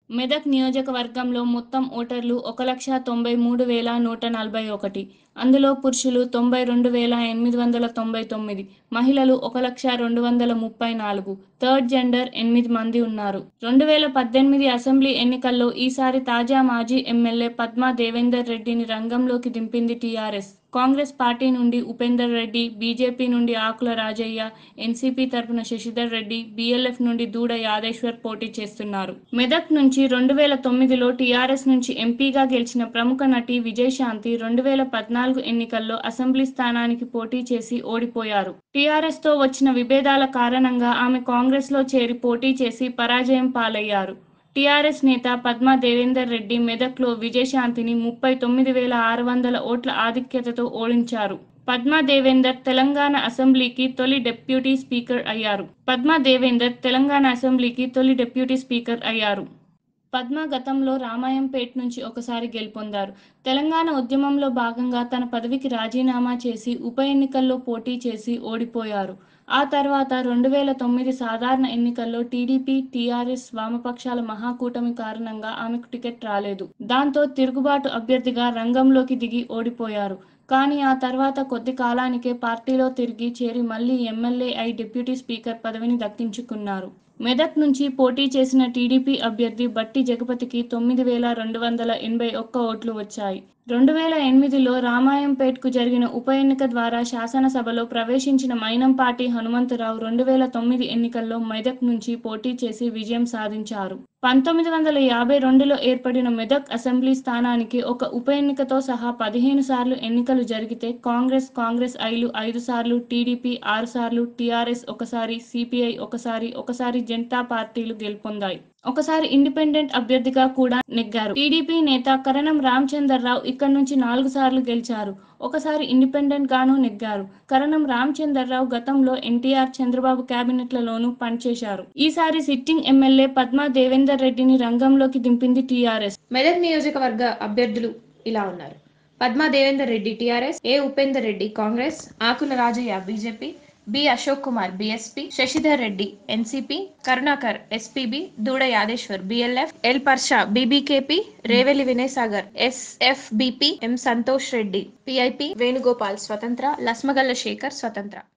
మెదక్ నియోజకవర్గంలో మొత్తం ఓటర్లు ఒక లక్ష తొంభై మూడు వేల నూట నలభై ఒకటి అందులో పురుషులు తొంభై రెండు వేల ఎనిమిది వందల తొంభై తొమ్మిది మహిళలు ఒక లక్ష రెండు వందల ముప్పై నాలుగు థర్డ్ జెండర్ ఎనిమిది మంది ఉన్నారు రెండు వేల పద్దెనిమిది అసెంబ్లీ ఎన్నికల్లో ఈసారి తాజా మాజీ ఎమ్మెల్యే పద్మా దేవేందర్ రెడ్డిని రంగంలోకి దింపింది టీఆర్ఎస్ కాంగ్రెస్ పార్టీ నుండి ఉపేందర్ రెడ్డి బీజేపీ నుండి ఆకుల రాజయ్య ఎన్సీపీ తరపున శశిధర్ రెడ్డి బీఎల్ఎఫ్ నుండి దూడ యాదేశ్వర్ పోటీ చేస్తున్నారు మెదక్ నుంచి రెండు వేల తొమ్మిదిలో టీఆర్ఎస్ నుంచి ఎంపీగా గెలిచిన ప్రముఖ నటి విజయశాంతి రెండు వేల పద్నాలుగు ఎన్నికల్లో అసెంబ్లీ స్థానానికి పోటీ చేసి ఓడిపోయారు టీఆర్ఎస్ తో వచ్చిన విభేదాల కారణంగా ఆమె కాంగ్రెస్ లో చేరి పోటీ చేసి పరాజయం పాలయ్యారు టీఆర్ఎస్ నేత పద్మా దేవేందర్ రెడ్డి మెదక్లో విజయశాంతిని ముప్పై తొమ్మిది వేల ఆరు వందల ఓట్ల ఆధిక్యతతో ఓడించారు పద్మా దేవేందర్ తెలంగాణ అసెంబ్లీకి తొలి డెప్యూటీ స్పీకర్ అయ్యారు పద్మా దేవేందర్ తెలంగాణ అసెంబ్లీకి తొలి డెప్యూటీ స్పీకర్ అయ్యారు పద్మ గతంలో రామాయంపేట్ నుంచి ఒకసారి గెలుపొందారు తెలంగాణ ఉద్యమంలో భాగంగా తన పదవికి రాజీనామా చేసి ఉప ఎన్నికల్లో పోటీ చేసి ఓడిపోయారు ఆ తర్వాత రెండు వేల తొమ్మిది సాధారణ ఎన్నికల్లో టీడీపీ టీఆర్ఎస్ వామపక్షాల మహాకూటమి కారణంగా ఆమెకు టికెట్ రాలేదు దాంతో తిరుగుబాటు అభ్యర్థిగా రంగంలోకి దిగి ఓడిపోయారు కానీ ఆ తర్వాత కొద్ది కాలానికే పార్టీలో తిరిగి చేరి మళ్ళీ ఎమ్మెల్యే అయి డిప్యూటీ స్పీకర్ పదవిని దక్కించుకున్నారు మెదక్ నుంచి పోటీ చేసిన టీడీపీ అభ్యర్థి బట్టి జగపతికి తొమ్మిది వేల రెండు వందల ఎనభై ఒక్క ఓట్లు వచ్చాయి రెండు వేల ఎనిమిదిలో రామాయంపేట్కు జరిగిన ఉప ఎన్నిక ద్వారా శాసనసభలో ప్రవేశించిన మైనంపాటి హనుమంతరావు రెండు వేల తొమ్మిది ఎన్నికల్లో మెదక్ నుంచి పోటీ చేసి విజయం సాధించారు పంతొమ్మిది వందల యాభై రెండులో ఏర్పడిన మెదక్ అసెంబ్లీ స్థానానికి ఒక ఉప ఎన్నికతో సహా పదిహేను సార్లు ఎన్నికలు జరిగితే కాంగ్రెస్ కాంగ్రెస్ ఐలు ఐదు సార్లు టీడీపీ ఆరు సార్లు టీఆర్ఎస్ ఒకసారి సిపిఐ ఒకసారి ఒకసారి జనతా పార్టీలు గెలుపొందాయి ఒకసారి ఇండిపెండెంట్ అభ్యర్థిగా కూడా నెగ్గారు టీడీపీ నేత కరణం రామచందర్రావు ఇక్కడ నుంచి నాలుగు సార్లు గెలిచారు ఒకసారి ఇండిపెండెంట్ గాను నెగ్గారు కరణం రామచందర్రావు గతంలో ఎన్టీఆర్ చంద్రబాబు క్యాబినెట్లలోనూ పనిచేశారు ఈసారి సిట్టింగ్ ఎమ్మెల్యే పద్మా దేవేందర్ రెడ్డిని రంగంలోకి దింపింది టీఆర్ఎస్ మెదక్ నియోజకవర్గ అభ్యర్థులు ఇలా ఉన్నారు Padma Devender Reddy TRS A Upender Reddy Congress Akula Rajaiah BJP B Ashok Kumar BSP Shashidhar Reddy NCP Karunakar SPB Dooda Yadeshwar BLF L Parsha BBKP Reveli Vinay Sagar SFBP M Santosh Reddy PIP Venugopal స్వతంత్ర లస్మగల్ల శేఖర్ స్వతంత్ర